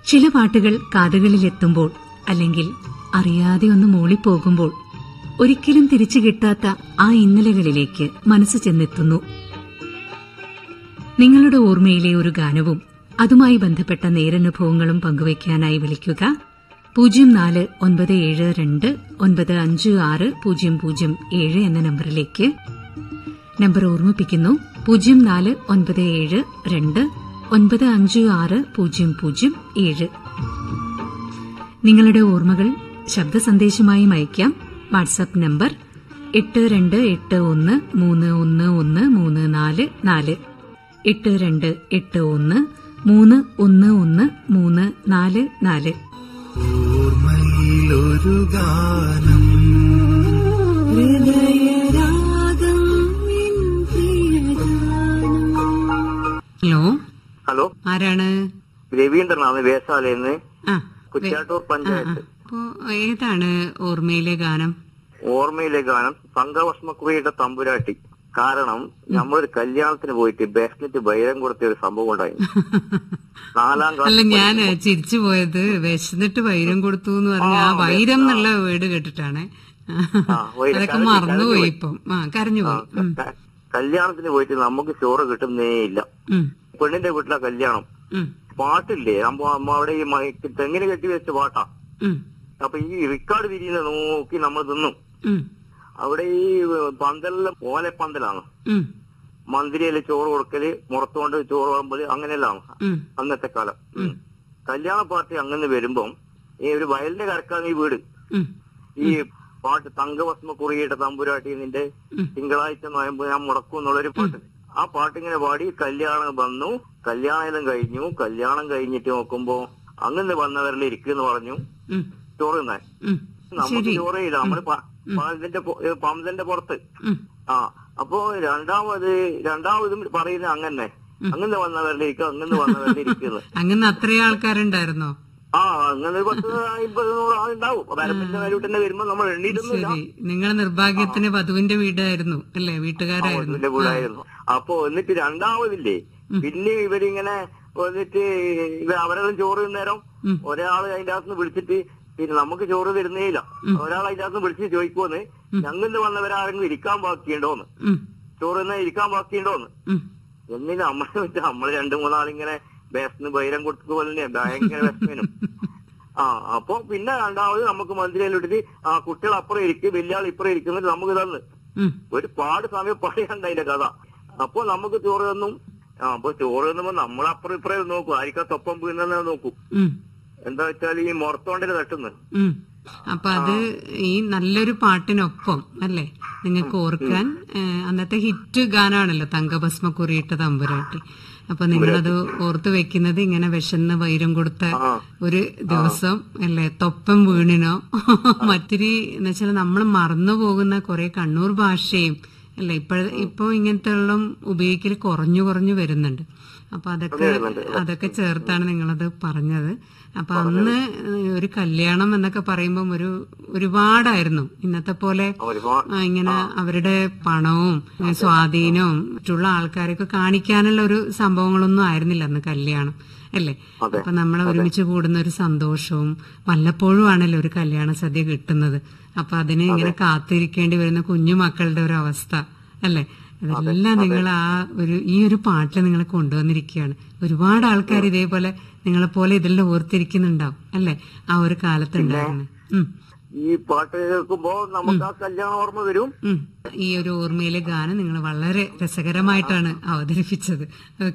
ചില പാട്ടുകൾ കാതുകളിലെത്തുമ്പോൾ അല്ലെങ്കിൽ അറിയാതെ ഒന്ന് മൂളിപ്പോകുമ്പോൾ ഒരിക്കലും തിരിച്ചു കിട്ടാത്ത ആ ഇന്നലകളിലേക്ക് മനസ്സ് ചെന്നെത്തുന്നു നിങ്ങളുടെ ഓർമ്മയിലെ ഒരു ഗാനവും അതുമായി ബന്ധപ്പെട്ട നേരനുഭവങ്ങളും പങ്കുവയ്ക്കാനായി വിളിക്കുക പൂജ്യം നാല് ഒൻപത് ഏഴ് രണ്ട് ഒൻപത് അഞ്ച് ആറ് പൂജ്യം പൂജ്യം ഏഴ് എന്ന നമ്പറിലേക്ക് നമ്പർ ഓർമ്മിപ്പിക്കുന്നു പൂജ്യം നാല് ഒൻപത് ഏഴ് രണ്ട് ഒൻപത് അഞ്ച് ആറ് പൂജ്യം പൂജ്യം ഏഴ് നിങ്ങളുടെ ഓർമ്മകൾ ശബ്ദ സന്ദേശമായും അയക്കാം വാട്സാപ്പ് നമ്പർ എട്ട് രണ്ട് എട്ട് ഒന്ന് മൂന്ന് ഒന്ന് ഒന്ന് മൂന്ന് നാല് നാല് എട്ട് രണ്ട് എട്ട് ഒന്ന് മൂന്ന് ഒന്ന് ഒന്ന് മൂന്ന് നാല് നാല് ഓർമ്മയിലൊരു ഗാനം ഹൃദയരാഗം എൻ പ്രിയഗാനം. ഹലോ ഹലോ ആരാണ് രവീന്ദ്രനാണ് വേസാലെന്ന് ആ കുറ്റാട്ടൂർ പഞ്ചായത്ത് അപ്പോ ഏതാണ് ഓർമ്മയിലെ ഗാനം ഓർമ്മയിലെ ഗാനം സംഘഭസ്മക്കുറിയുടെ തമ്പുരാട്ടി കാരണം നമ്മളൊരു കല്യാണത്തിന് പോയിട്ട് ബേസ്നെറ്റ് ബൈരം കൊടുത്ത ഒരു സംഭവം ഉണ്ടായി നാലാം അല്ല ക്ലാസ് ഞാൻ ചിരിച്ചു പോയത് വിശന്നിട്ട് വൈരം കൊടുത്തു എന്ന് പറഞ്ഞ ആ വൈരം എന്നുള്ള വേർഡ് കേട്ടിട്ടാണ് ആ, വൈരം. അതൊക്കെ കരഞ്ഞു, മറന്നുപോയി കരഞ്ഞു ഇപ്പം ആ കരഞ്ഞു പോയി ഉം. ക- കല്യാണത്തിന് പോയിട്ട് നമുക്ക് ചോറ് കിട്ടുന്നേ ഇല്ല ഉം. പെണ്ണിന്റെ വീട്ടിലെ കല്യാണം ഉം. പാട്ടില്ലേ അമ്മ അമ്മ അവിടെ ഈ മൈക്ക് തെങ്ങിന് കെട്ടി വെച്ച പാട്ടാ ഉം. അപ്പൊ ഈ റിക്കാർഡ് തിരിയുന്നത് നോക്കി നമ്മൾ തിന്നും ഉം. അവിടെ ഈ പന്തലിലെ ഓലപ്പന്തലാണ് ഉം. മന്ദിരയില് ചോറ് കൊടുക്കല് മുറത്തുകൊണ്ട് ചോറ് വിളമ്പല് അങ്ങനെയെല്ലാം ഉം. അന്നത്തെ കാലം ഉം. കല്യാണ പാർട്ടി അങ്ങനെ വരുമ്പം ഈ ഒരു വയലിന്റെ കരക്കാണ് ഈ വീട് ഉം. ഈ പാട്ട് തങ്കഭസ്മ കുറിയുടെ തമ്പുരാട്ടി നിന്റെ ഉം. തിങ്കളാഴ്ച നോയമ്പോ ഞാൻ മുടക്കും എന്നുള്ളൊരു പാട്ട് ആ പാട്ടിങ്ങനെ പാടി കല്യാണം വന്നു കല്യാണം കഴിഞ്ഞു കല്യാണം കഴിഞ്ഞിട്ട് നോക്കുമ്പോ അങ്ങനെ വന്നവരിൽ ഇരിക്കുന്നു പറഞ്ഞു ഉം. ചോറ് തിന്നാൻ ഉം. നമുക്ക് ശരി ചോറയില്ല നമ്മള് പ- പന്തലിന്റെ പൊ- ഏ, പന്തലിന്റെ പുറത്ത് ഉം. ആ അപ്പോ രണ്ടാമത് രണ്ടാമതും പറയുന്നത് അങ്ങനെ അങ്ങനെ വന്നവരിലേക്ക് അങ്ങനെ വന്നവരിലിരിക്കുന്നത് അങ്ങനെ അത്രയും ആൾക്കാരുണ്ടായിരുന്നോ ആ അങ്ങനെ ഒരു പത്ത് അമ്പത് നൂറ് ആളുണ്ടാവും വരപ്പിന്റെ മേലൂട്ടന്നെ വരുമ്പോ നമ്മൾ എണ്ണീട്ടൊന്നുമില്ല ശരി നിങ്ങൾ നിർഭാഗ്യത്തിന് വധുവിന്റെ വീടായിരുന്നു അല്ലേ വീട്ടുകാരായിരുന്നു ഇതിന്റെ കൂടായിരുന്നു അപ്പൊ എന്നിട്ട് രണ്ടാമതില്ലേ പിന്നെ ഇവരിങ്ങനെ വന്നിട്ട് ഇവ അവരെല്ലാം ചോറ് തിന്നേരം ഉം. ഒരാള് അതിന്റെ അകത്തുനിന്ന് വിളിച്ചിട്ട് പിന്നെ നമുക്ക് ചോറ് തരുന്നേയില്ല ഒരാൾ അതിന്റെ അകത്തുനിന്ന് വിളിച്ച് ചോദിക്കുമെന്ന് ഞങ്ങളിൽ വന്നവരാരെങ്കിലും ഇരിക്കാൻ ബാക്കിയുണ്ടോന്ന് ഉം. ചോറ് തിന്നാൻ ഇരിക്കാൻ ബാക്കിയുണ്ടോന്ന് ഉം. എന്നിട്ട് നമ്മളെ വെച്ച് നമ്മള് രണ്ടു മൂന്നാളിങ്ങനെ ബേസിന് ബൈരം കൊടുത്തു പോലെ ഭയങ്കര വിഷമനും ആ അപ്പൊ പിന്നെ രണ്ടാമത് നമുക്ക് മന്ത്രിയിലിട്ടിട്ട് ആ കുട്ടികൾ അപ്പുറം ഇരിക്കും വലിയ ആൾ ഇപ്പുറം ഇരിക്കുന്നത് നമുക്ക് തന്ന് ഉം. ഒരുപാട് സമയം പറയണ്ട അതിന്റെ കഥ അപ്പൊ നമുക്ക് ചോറ് തന്നും ആ അപ്പൊ ചോറ് തന്നുമ്പോ നമ്മളപ്പുറം ഇപ്പുറം നോക്കും ആരിക്കത്തൊപ്പം വീഴുന്ന നോക്കും ഉം. എന്താ വെച്ചാൽ ഈ മുറത്തോണ്ടിന് തട്ടുന്നു ഉം. അപ്പൊ അത് ഈ നല്ലൊരു പാട്ടിനൊപ്പം അല്ലേ നിങ്ങൾക്ക് ഓർക്കാൻ ഏഹ്, അന്നത്തെ ഹിറ്റ് ഗാനമാണല്ലോ തങ്കഭസ്മ കുറിയിട്ട തമ്പുരാട്ടി അപ്പൊ നിങ്ങളത് ഓർത്ത് വെക്കുന്നത് ഇങ്ങനെ വിശന്ന് വൈരം കൊടുത്ത ഒരു ദിവസം അല്ലേ തൊപ്പം വീണിനോ മറ്റൊരു എന്ന് വെച്ചാൽ നമ്മൾ മറന്നു പോകുന്ന കുറെ കണ്ണൂർ ഭാഷയും അല്ലെ ഇപ്പോഴ ഇപ്പൊ ഇങ്ങനത്തെ ഉള്ള ഉപയോഗിക്കൽ കുറഞ്ഞു കുറഞ്ഞു വരുന്നുണ്ട് അപ്പൊ അതൊക്കെ അതൊക്കെ ചേർത്താണ് നിങ്ങളത് പറഞ്ഞത് അപ്പൊ അന്ന് ഒരു കല്യാണം എന്നൊക്കെ പറയുമ്പം ഒരു ഒരുപാടായിരുന്നു ഇന്നത്തെ പോലെ ഒരുപാട് ആ, ഇങ്ങനെ അവരുടെ പണവും ഏ, സ്വാധീനവും മറ്റുള്ള ആൾക്കാരെയൊക്കെ കാണിക്കാനുള്ള ഒരു സംഭവങ്ങളൊന്നും ആയിരുന്നില്ല അന്ന് കല്യാണം അല്ലേ അപ്പൊ നമ്മളെ ഒരുമിച്ച് കൂടുന്ന ഒരു സന്തോഷവും വല്ലപ്പോഴും ആണല്ലോ ഒരു കല്യാണ സദ്യ കിട്ടുന്നത് അപ്പൊ അതിന് ഇങ്ങനെ കാത്തിരിക്കേണ്ടി വരുന്ന കുഞ്ഞു മക്കളുടെ ഒരു അവസ്ഥ അല്ലേ അതെല്ലാം നിങ്ങൾ ആ ഒരു ഈ ഒരു പാട്ടിൽ നിങ്ങൾ കൊണ്ടുവന്നിരിക്കുകയാണ് ഒരുപാട് ആൾക്കാർ ഇതേപോലെ നിങ്ങളെ പോലെ ഇതെല്ലാം ഓർത്തിരിക്കുന്നുണ്ടാവും അല്ലേ ആ ഒരു കാലത്തുണ്ടായിരുന്നു ഉം ഈ പാട്ട് കേൾക്കുമ്പോ നമുക്ക് ആ കല്യാണം ഓർമ്മ വരും ഉം. ഈ ഒരു ഓർമ്മയിലെ ഗാനം നിങ്ങൾ വളരെ രസകരമായിട്ടാണ് അവതരിപ്പിച്ചത്